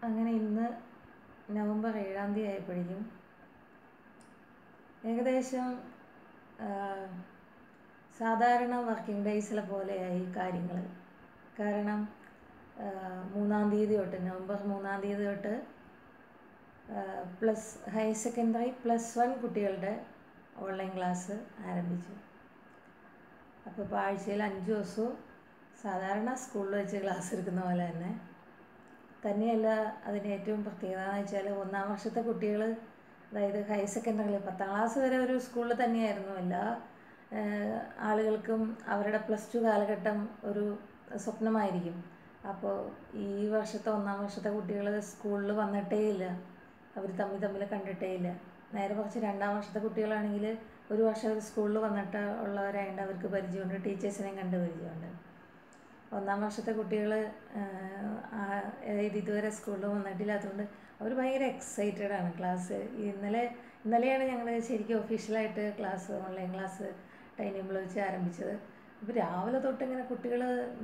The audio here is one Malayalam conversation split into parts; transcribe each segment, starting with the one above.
അങ്ങനെ ഇന്ന് നവംബർ ഏഴാം തീയതി ആയപ്പോഴേക്കും ഏകദേശം ആ, സാധാരണ വർക്കിംഗ് ഡേയ്സിലെ പോലെയായി കാര്യങ്ങൾ കാരണം ആ, മൂന്നാം തീയതി തൊട്ട് നവംബർ മൂന്നാം തീയതി തൊട്ട് plus higher secondary plus one കുട്ടികളുടെ ഓൺലൈൻ ക്ലാസ് ആരംഭിച്ചു അപ്പോൾ ഇപ്പോൾ ആഴ്ചയിൽ അഞ്ച് ദിവസവും സാധാരണ സ്കൂളിൽ വെച്ച് ക്ലാസ് എടുക്കുന്ന പോലെ തന്നെ തന്നെയല്ല അതിന് ഏറ്റവും പ്രത്യേകത എന്ന് വെച്ചാൽ ഒന്നാം വർഷത്തെ കുട്ടികൾ അതായത് ഹയർ സെക്കൻഡറിയിൽ പത്താം ക്ലാസ് വരെ ഒരു സ്കൂളിൽ തന്നെയായിരുന്നു എല്ലാ ഏഹ്, ആളുകൾക്കും അവരുടെ പ്ലസ് ടു കാലഘട്ടം ഒരു സ്വപ്നമായിരിക്കും അപ്പോൾ ഈ വർഷത്തെ ഒന്നാം വർഷത്തെ കുട്ടികൾ സ്കൂളിൽ വന്നിട്ടേ ഇല്ല അവർ തമ്മിൽ തമ്മിൽ കണ്ടിട്ടേ ഇല്ല നേരെ കുറച്ച് രണ്ടാം വർഷത്തെ കുട്ടികളാണെങ്കിൽ ഒരു വർഷം അവർ സ്കൂളിൽ വന്നിട്ട് ഉള്ളവരായതുകൊണ്ട് അവർക്ക് പരിചയമുണ്ട് ടീച്ചേഴ്സിനെയും കണ്ട് പരിചയമുണ്ട് ഒന്നാം വർഷത്തെ കുട്ടികൾ ഇത് ഇതുവരെ സ്കൂളിൽ വന്നിട്ടില്ലാത്തതുകൊണ്ട് അവർ ഭയങ്കര എക്സൈറ്റഡ് ആണ് ക്ലാസ് ഇന്നലെ ഇന്നലെയാണ് ഞങ്ങൾ ശരിക്കും ഒഫീഷ്യലായിട്ട് class online class time table വെച്ച് ആരംഭിച്ചത് അപ്പോൾ രാവിലെ തൊട്ട് ഇങ്ങനെ കുട്ടികൾ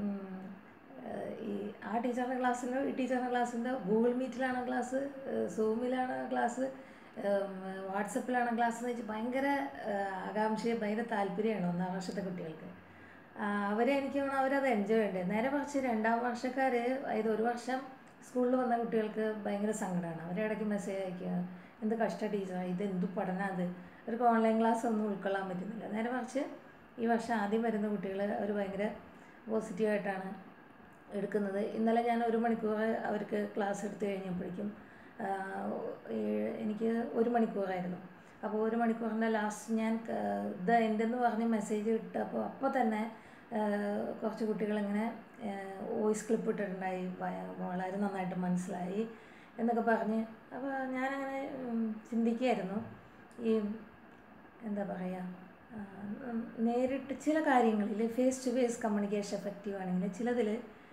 ഈ ആ ടീച്ചറുടെ ക്ലാസ്സിൻ്റെ ഈ ടീച്ചറുടെ ക്ലാസ്സിൻ്റെ ഗൂഗിൾ മീറ്റിലാണ് ക്ലാസ് സൂമിലാണ് ക്ലാസ് വാട്സപ്പിലാണ് ക്ലാസ് എന്ന് വെച്ച് ഭയങ്കര ആകാംക്ഷയും ഭയങ്കര താല്പര്യമാണ് ഒന്നാം വർഷത്തെ കുട്ടികൾക്ക് ആ, അവരെ എനിക്ക് തോന്നുന്നു അവരത് എൻജോയ് ഉണ്ട് നേരെ മറിച്ച് രണ്ടാം വർഷക്കാർ അതായത് ഒരു വർഷം സ്കൂളിൽ വന്ന കുട്ടികൾക്ക് ഭയങ്കര സങ്കടമാണ് അവരെ ഇടയ്ക്ക് മെസ്സേജ് അയക്കുക എന്ത് കഷ്ട ടീച്ചറാണ് ഇത് എന്ത് പഠനം അത് അവർക്ക് ഓൺലൈൻ ക്ലാസ് ഒന്നും ഉൾക്കൊള്ളാൻ പറ്റുന്നില്ല നേരെ മറിച്ച് ഈ വർഷം ആദ്യം വരുന്ന കുട്ടികൾ അവർ ഭയങ്കര പോസിറ്റീവായിട്ടാണ് എടുക്കുന്നത് ഇന്നലെ ഞാൻ ഒരു മണിക്കൂർ അവർക്ക് ക്ലാസ് എടുത്തു കഴിഞ്ഞപ്പോഴേക്കും ആ, ഏഴ് എനിക്ക് ഒരു മണിക്കൂറായിരുന്നു അപ്പോൾ ഒരു മണിക്കൂറിൻ്റെ ലാസ്റ്റ് ഞാൻ ഇത് എൻ്റെ എന്ന് പറഞ്ഞ് മെസ്സേജ് ഇട്ടപ്പോൾ അപ്പോൾ തന്നെ ആ, കുറച്ച് കുട്ടികളിങ്ങനെ വോയിസ് ക്ലിപ്പ് ഇട്ടിട്ടുണ്ടായി ഭയ- വളരെ നന്നായിട്ട് മനസ്സിലായി എന്നൊക്കെ പറഞ്ഞ് അപ്പോൾ ഞാനങ്ങനെ ഉം, ചിന്തിക്കുകയായിരുന്നു ഈ എന്താ പറയുക ആ, ഉം, നേരിട്ട് ചില കാര്യങ്ങളിൽ face to face communication effective ആണെങ്കിൽ ചിലതിൽ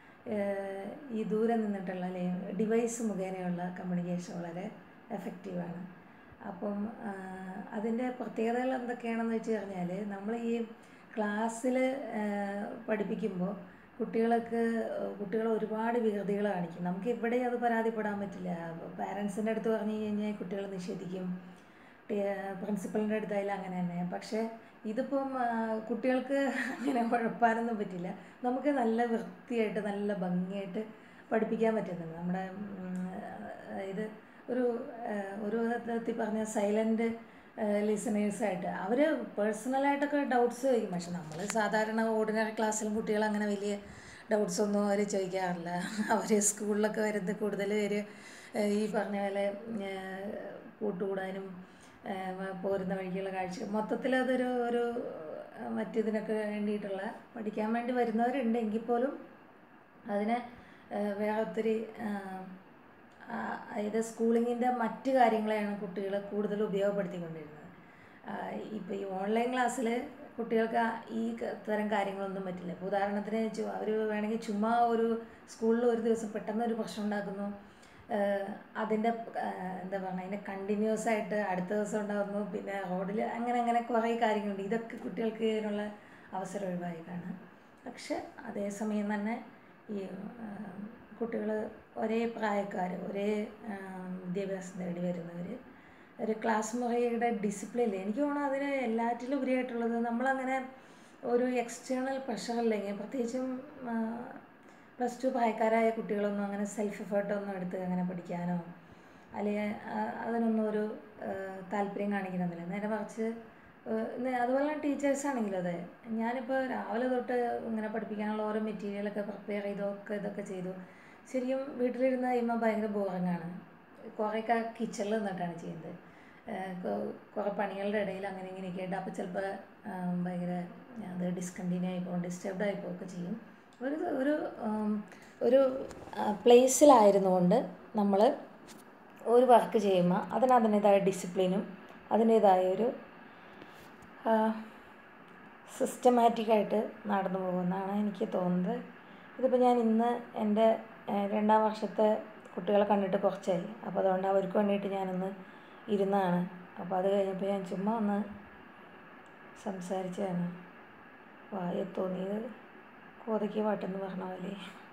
ഈ ദൂരെ നിന്നിട്ടുള്ള അല്ലെ ഡിവൈസ് മുഖേനയുള്ള കമ്മ്യൂണിക്കേഷൻ വളരെ എഫക്റ്റീവാണ് അപ്പം ആ, അതിൻ്റെ പ്രത്യേകതകൾ എന്തൊക്കെയാണെന്ന് വെച്ച് കഴിഞ്ഞാൽ നമ്മൾ ഈ ക്ലാസ്സിൽ പഠിപ്പിക്കുമ്പോൾ കുട്ടികൾക്ക് കുട്ടികൾ ഒരുപാട് വികൃതികൾ കാണിക്കും നമുക്ക് ഇവിടെ അത് പരാതിപ്പെടാൻ പറ്റില്ല പാരൻസിൻ്റെ അടുത്ത് പറഞ്ഞു കഴിഞ്ഞാൽ കുട്ടികൾ നിഷേധിക്കും പ്രിൻസിപ്പലിൻ്റെ അടുത്തായാലും അങ്ങനെ തന്നെ പക്ഷേ ഇതിപ്പം ആ, കുട്ടികൾക്ക് അങ്ങനെ കുഴപ്പാനൊന്നും പറ്റില്ല നമുക്ക് നല്ല വൃത്തിയായിട്ട് നല്ല ഭംഗിയായിട്ട് പഠിപ്പിക്കാൻ പറ്റുന്നുണ്ട് നമ്മുടെ ഉം, ഇത് ഒരു ആ, ഒരു വിധത്തിൽ പറഞ്ഞ സൈലൻറ്റ് ലിസണേഴ്സായിട്ട് അവർ പേഴ്സണലായിട്ടൊക്കെ ഡൗട്ട്സ് ചോദിക്കും പക്ഷെ നമ്മൾ സാധാരണ ഓർഡിനറി ക്ലാസ്സിലും കുട്ടികൾ അങ്ങനെ വലിയ ഡൗട്ട്സ് ഒന്നും അവർ ചോദിക്കാറില്ല അവർ സ്കൂളിലൊക്കെ വരുന്നത് കൂടുതൽ പേര് ഏഹ് ഈ പറഞ്ഞ പോലെ ഏഹ് കൂട്ടുകൂടാനും ഏഹ് പോരുന്ന വഴിക്കുള്ള കാഴ്ച മൊത്തത്തിൽ അതൊരു ഒരു ഏഹ് മറ്റിതിനൊക്കെ വേണ്ടിയിട്ടുള്ള പഠിക്കാൻ വേണ്ടി വരുന്നവരുണ്ട് എങ്കിൽ പോലും അതിനെ ഏഹ് വേറെ ഒത്തിരി ഏഹ് ആ, അതായത് സ്കൂളിങ്ങിൻ്റെ മറ്റ് കാര്യങ്ങളെയാണ് കുട്ടികൾ കൂടുതൽ ഉപയോഗപ്പെടുത്തിക്കൊണ്ടിരുന്നത് ഇപ്പോൾ ഈ ഓൺലൈൻ ക്ലാസ്സിൽ കുട്ടികൾക്ക് ആ- ഈ ക- തരം കാര്യങ്ങളൊന്നും പറ്റില്ല ഇപ്പോൾ ഉദാഹരണത്തിന് അവർ വേണമെങ്കിൽ ചുമ്മാ ഒരു സ്കൂളിൽ ഒരു ദിവസം പെട്ടെന്ന് ഒരു പ്രശ്നം ഉണ്ടാക്കുന്നു അതിൻ്റെ എന്താ പറയുക അതിൻ്റെ കണ്ടിന്യൂസ് ആയിട്ട് അടുത്ത ദിവസം ഉണ്ടാകുന്നു പിന്നെ റോഡിൽ അങ്ങനെ അങ്ങനെ കുറേ കാര്യങ്ങളുണ്ട് ഇതൊക്കെ കുട്ടികൾക്ക് ഇതിനുള്ള അവസരം ഒഴിവായതാണ് പക്ഷെ അതേസമയം തന്നെ ഈ കുട്ടികൾ ഒരേ പ്രായക്കാർ ഒരേ ആ, വിദ്യാഭ്യാസം നേടി വരുന്നവർ ഒരു ക്ലാസ് മുറിയുടെ ഡിസിപ്ലിനിൽ എനിക്ക് തോന്നുന്നു അതിന് എല്ലാറ്റിലും ഉപരിയായിട്ടുള്ളത് നമ്മളങ്ങനെ ഒരു എക്സ്റ്റേണൽ പ്രഷർ അല്ലെങ്കിൽ പ്രത്യേകിച്ചും പ്ലസ് ടു പ്രായക്കാരായ കുട്ടികളൊന്നും അങ്ങനെ സെൽഫ് എഫേർട്ടൊന്നും എടുത്ത് അങ്ങനെ പഠിക്കാനോ അല്ലെങ്കിൽ അതിനൊന്നും ഒരു ആ, താല്പര്യം കാണിക്കണമെന്നില്ല നേരെ മറിച്ച് ആ, ഇന്ന് അതുപോലെ തന്നെ ടീച്ചേഴ്സ് ആണെങ്കിലും അതെ ഞാനിപ്പോൾ രാവിലെ തൊട്ട് ഇങ്ങനെ പഠിപ്പിക്കാനുള്ള ഓരോ മെറ്റീരിയലൊക്കെ പ്രിപ്പയർ ചെയ്തൊക്കെ ഇതൊക്കെ ചെയ്തു ശരിക്കും വീട്ടിലിരുന്ന് കഴിയുമ്പോൾ ഭയങ്കര ബോറിങ്ങാണ് കുറേയൊക്കെ കിച്ചണിൽ നിന്നിട്ടാണ് ചെയ്യുന്നത് ഏഹ് കൊ- കുറേ പണികളുടെ ഇടയിൽ അങ്ങനെ ഇങ്ങനെയൊക്കെ ആയിട്ട് അപ്പോൾ ചിലപ്പോൾ ഭയങ്കര അത് ഡിസ്കണ്ടിന്യൂ ആയി പോകും ഡിസ്റ്റർബ്ഡ് ആയി പോവുകയൊക്കെ ചെയ്യും ഒരു ഒരു ഉം, ഒരു പ്ലേസിലായിരുന്നു കൊണ്ട് നമ്മൾ ഒരു വർക്ക് ചെയ്യുമ്പോൾ അതിന് അതിൻ്റേതായ ഡിസിപ്ലിനും അതിൻ്റേതായ ഒരു സിസ്റ്റമാറ്റിക്കായിട്ട് നടന്നു പോകുമെന്നാണ് എനിക്ക് തോന്നുന്നത് ഇതിപ്പോൾ ഞാൻ ഇന്ന് എൻ്റെ ഏഹ്, രണ്ടാം വർഷത്തെ കുട്ടികളെ കണ്ടിട്ട് കുറച്ചായി അപ്പോൾ അതുകൊണ്ട് അവർക്ക് വേണ്ടിയിട്ട് ഞാനൊന്ന് ഇരുന്നതാണ് അപ്പോൾ അത് കഴിഞ്ഞപ്പോൾ ഞാൻ ചുമ്മാ ഒന്ന് സംസാരിച്ചതാണ് വായ തോന്നിയത് കോതയ്ക്ക് പാട്ടെന്ന് പറഞ്ഞ പോലെ